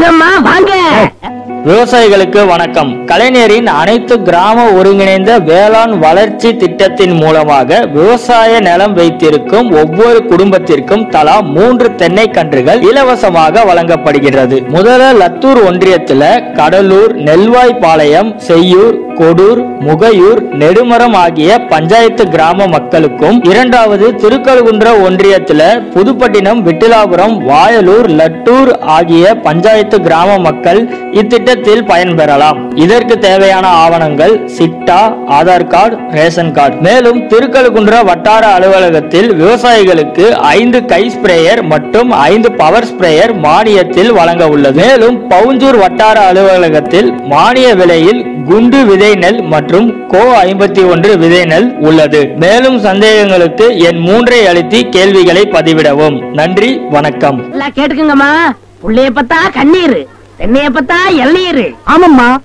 வாங்கம்மா வாங்க விவசாயிகளுக்கு வணக்கம் கலைஞரின் அனைத்து கிராம ஒருங்கிணைந்த வேளாண் வளர்ச்சி திட்டத்தின் மூலமாக விவசாய நிலம் வைத்திருக்கும் ஒவ்வொரு குடும்பத்திற்கும் தலா மூன்று தென்னை கன்றுகள் இலவசமாக வழங்கப்படுகிறது முதல்ல லத்தூர் ஒன்றியத்துல கடலூர் நெல்வாய்பாளையம் செய்யூர் கொடூர் முகையூர் நெடுமரம் ஆகிய பஞ்சாயத்து கிராம மக்களுக்கும் இரண்டாவது திருக்கழுகுன்ற ஒன்றியத்துல புதுப்பட்டினம் விட்டிலாபுரம் வாயலூர் லட்டூர் ஆகிய பஞ்சாயத்து கிராம மக்கள் இத்திட்டத்தில் பயன்பெறலாம் இதற்கு தேவையான ஆவணங்கள் சிட்டா ஆதார் கார்டு ரேஷன் கார்டு மேலும் திருக்கழுகுன்ற வட்டார அலுவலகத்தில் விவசாயிகளுக்கு ஐந்து கை ஸ்ப்ரேயர் மற்றும் ஐந்து பவர் ஸ்ப்ரேயர் மானியத்தில் வழங்க உள்ளது மேலும் பவுஞ்சூர் வட்டார அலுவலகத்தில் மானிய விலையில் குண்டு விதை நெல் மற்றும் கோ ஐம்பத்தி ஒன்று விதை நெல் உள்ளது மேலும் சந்தேகங்களுக்கு என் மூன்றை அழுத்தி கேள்விகளை பதிவிடவும் நன்றி வணக்கம் எல்லாம் கேட்டுக்குங்கம்மா புள்ளைய பத்தா கண்ணீர் தென்னைய பத்தா இளநீர் ஆமாம்மா